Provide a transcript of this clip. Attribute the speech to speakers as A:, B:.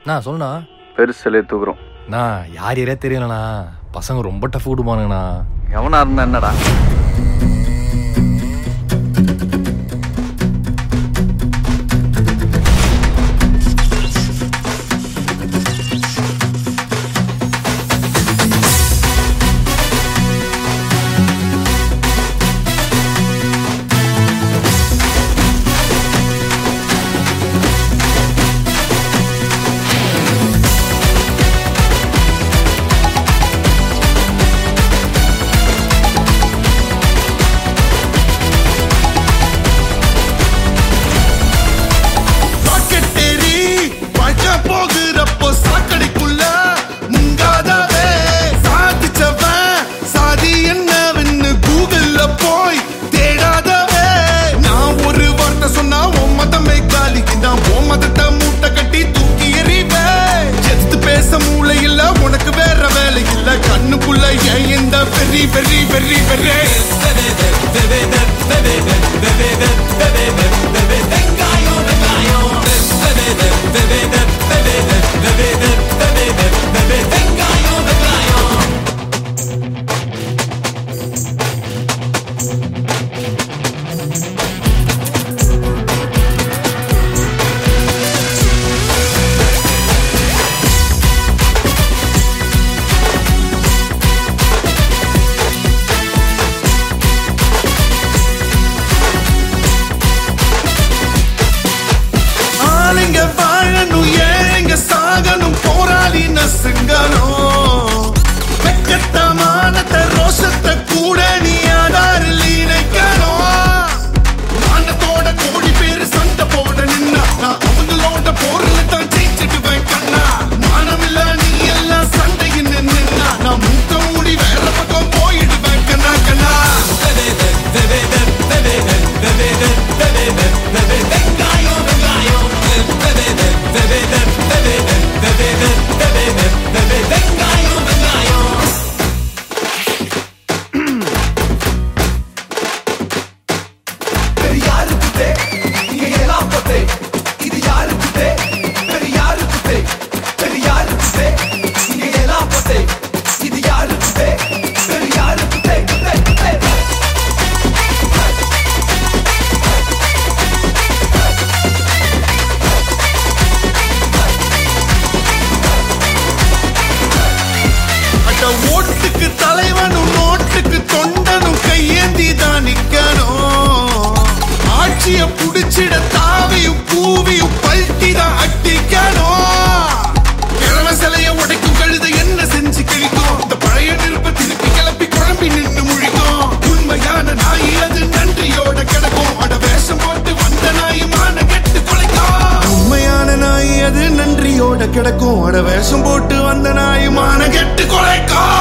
A: நான் சொல்லுண்ணா
B: பெருசிலே தூக்குறோம்
A: நான் யார் யாரே தெரியலண்ணா பசங்க ரொம்ப டஃப் விடுவானுங்கண்ணா
B: எவனா இருந்தா என்னடா
C: ராக்கெட்டேறி பழக்க போகிறப்போ சாக்கடைக்குள்ள முங்காதவே சாதிச்சவன் சாதி என்னவென்னு கூகுள்ல போய் தேடாதவே நான் ஒரு வார்த்தை சொன்னா உன் மதமே காலி நான் உன் மதத்தை மூட்டை கட்டி தூக்கி எறிவேன் எதிர்த்து பேச மூளை இல்ல உனக்கு வேற வேலை இல்ல கண்ணுக்குள்ள ஏன் இந்த வெறி வெறி வெறி வெறி ஆளுங்க வாழணும் ஏழைங்க சாகணும் போராளி நசுங்கணும் வெக்கத்தமானத்தை ரோஷத்தை கூட நீ ஆதாரில் இணைக்கணும் மானத்தோட கோடி பேரு சண்டை போட நின்னா நான் அவங்களோட போர்ல தான் ஜெயிச்சிடுவேன் கண்ணா மானமில்ல நீ எல்லாம் சண்டையில் நின்னா நான் மூக்க மூடி வேற பக்கம் போயிடுவேன் கண்ணா கண்ணா
D: பெரியாருக்குதே இங்க எல்லாம் போதே இது யாருக்குதே பெரியாருக்குதே பெரியாருக்குதே இங்க எல்லாம் போதே இது யாருக்குதே பெரியாருக்குதே குதே, குதே.
C: அட ஓட்டுக்கு தலைவனும் நோட்டுக்கு தொண்டனும் கையேந்தி தான் நிக்கணும் ஆட்சிய புடிச்சிட தாவியும் பூவியும் பல்ட்டி தான் அட்டிக்கணும் கிழமை சிலைய உடைக்கும் கழுத என்ன செஞ்சு கிழிக்கும் இந்த பழைய நெருப்ப திருப்பி கிளப்பி குழம்பி நின்று முழிக்கும் உண்மையான நாய் அது நன்றியோட கிடக்கும் அட வேஷம் போட்டு வந்த நாய் மான கெட்டு குலைக்கும் உண்மையான நாய் அது நன்றியோட கிடக்கும் அட வேஷம் போட்டு வந்த நாய் மான கெட்டு குலைக்கும்